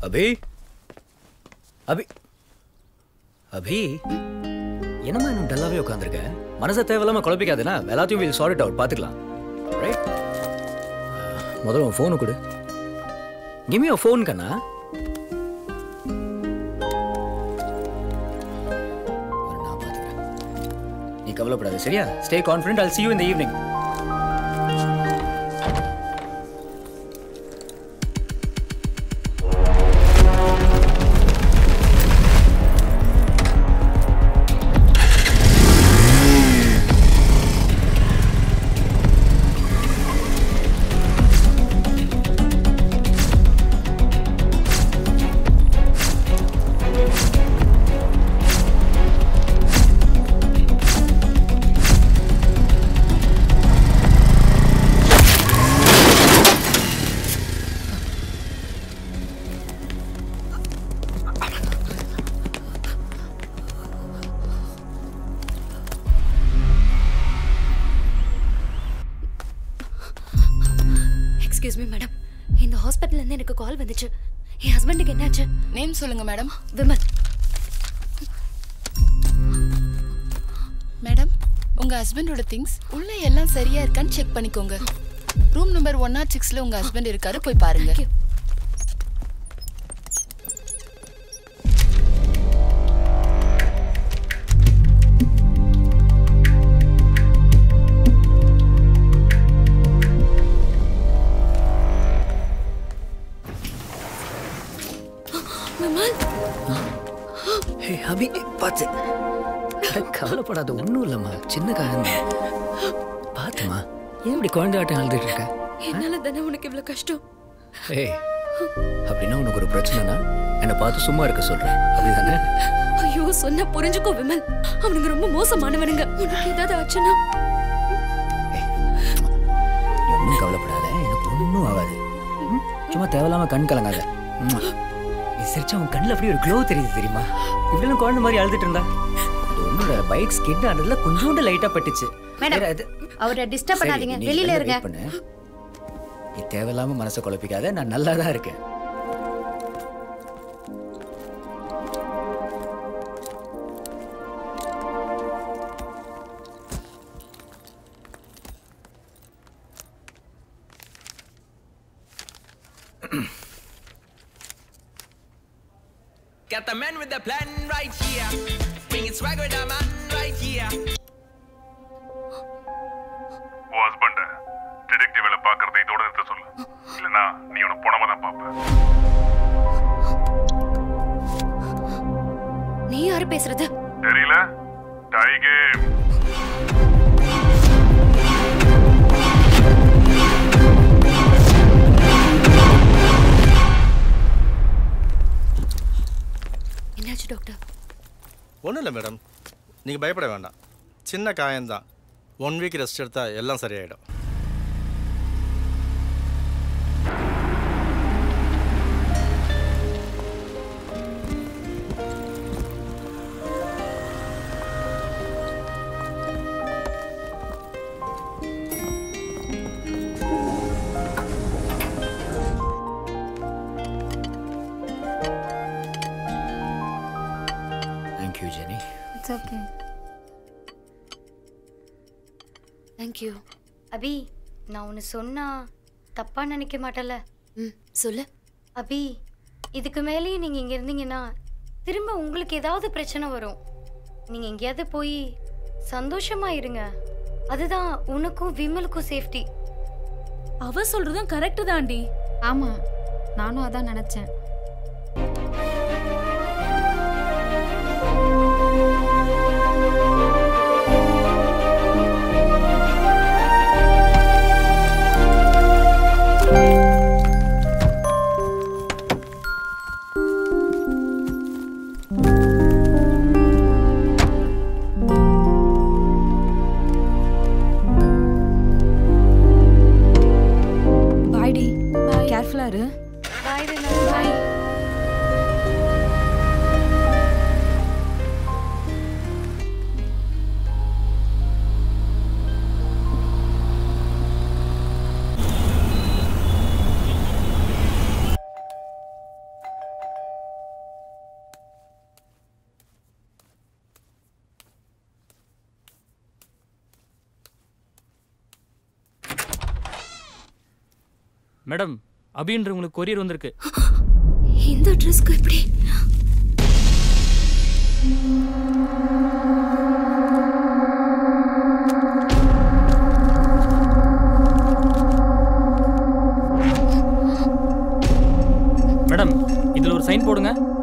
அபி அபி அபி என்னம்மா இன்னும் டல்லாவே உட்காந்துருக்க மனசை தேவையில்லாம குழப்பிக்காதுன்னா எல்லாத்தையும் வில் சாரிட் அவுட் பார்த்துக்கலாம் ரைட் முதல்ல உன் ஃபோனு கொடு கிமி உன் ஃபோன் கண்ணா ஒரு நான் பார்த்துக்கிறேன். நீ கவலைப்படாத சரியா stay confident I'll see you in the evening excuse me madam இந்த ஹாஸ்பிட்டல்ல இருந்து எனக்கு கால் வந்துச்சு என் ஹஸ்பண்டுக்கு என்னாச்சு நேம் சொல்லுங்க மேடம் விமல் மேடம் உங்க ஹஸ்பண்டோட திங்ஸ் உள்ள எல்லாம் சரியா இருக்கான்னு செக் பண்ணிக்கோங்க ரூம் நம்பர் ஒன் நாட் சிக்ஸ்ல உங்க ஹஸ்பண்ட் இருக்காரு போய் பாருங்க Thank you. விமல் ஹே அபி பார்த்து அட, கவலைப்படாத ஒன்றும் இல்லைம்மா சின்ன காயம் தான் பார்த்துமா ஏன் இப்படி குழந்தையாட்டம் அழுதுட்டு இருக்க என்னால தானே உனக்கு இவ்வளவு கஷ்டம் ஏய் அப்படின்னா உனக்கு ஒரு பிரச்சனைனா என்னை பார்த்து சும்மா இருக்க சொல்றேன் அப்படிதானே ஐயோ சொன்னா புரிஞ்சுக்கோ விமல் அவனுங்க ரொம்ப மோசமானவனுங்க உனக்கு ஏதாவது ஆச்சுன்னா நீ ஒன்றும் கவலைப்படாத எனக்கு ஒன்றும் ஆகாது ம்? சும்மா தேவையில்லாம கண் கலங்காத ம்ம். நீ சிரிச்சா உன் கண்ணில் அப்படியே ஒரு க்ளோ தெரியுது தெரியுமா இப்படிலாம் குழந்தை மாதிரி அழுதுட்டு இருந்தா அது ஒன்னோட பைக் ஸ்கிட் ஆனதுல கொஞ்சோண்டு லைட்டா பட்டுச்சு மேடம், வேற அது- அவரை டிஸ்டர்ப் சரி, பண்ணாதீங்க நீ வெளியில இதெல்லாம் இருங்க wait பண்ணு. நீ தேவையில்லாம மனசை குழப்பிக்காத நான் நல்லா தான் இருக்கேன் Got the man with the plan right here. Bringing swag with the man right here. உன் ஹஸ்பண்ட டிடெக்டிவ் வேலை பார்க்கறதை இதோட நிறுத்த சொல்லு இல்லைன்னா நீ உன பணமா தான் பார்ப்ப நீ யாரு பேசுறது தெரியல டைகேம் என்னாச்சு டாக்டர் ஒன்றும் இல்லை மேடம் நீங்கள் பயப்பட வேண்டாம் சின்ன காயம்தான் ஒன் வீக் ரெஸ்ட் எடுத்தால் எல்லாம் சரியாயிடும் thank you Jenny it's okay thank you Abhi நான் ஒன்று சொன்னா தப்பா நினைக்க மாட்டல ம் சொல்லு அபி இதுக்கு மேலேயும் நீங்கள் இங்கே இருந்தீங்கன்னா திரும்ப உங்களுக்கு ஏதாவது பிரச்சனை வரும் நீங்கள் எங்கேயாவது போய் சந்தோஷமா இருங்க அதுதான் உனக்கும் விமலுக்கும் சேஃப்டி அவ சொல்றதும் கரெக்ட் தாண்டி ஆமா நானும் அதான் நினைச்சேன் பாய்டி கேர்ஃபுல்லா இரு பாய் விமல் பாய் மேடம் அபின்றவங்களுக்கு கொரியர் வந்திருக்கு இந்த அட்ரஸ்க்கு எப்படி மேடம் இதில் ஒரு சைன் போடுங்க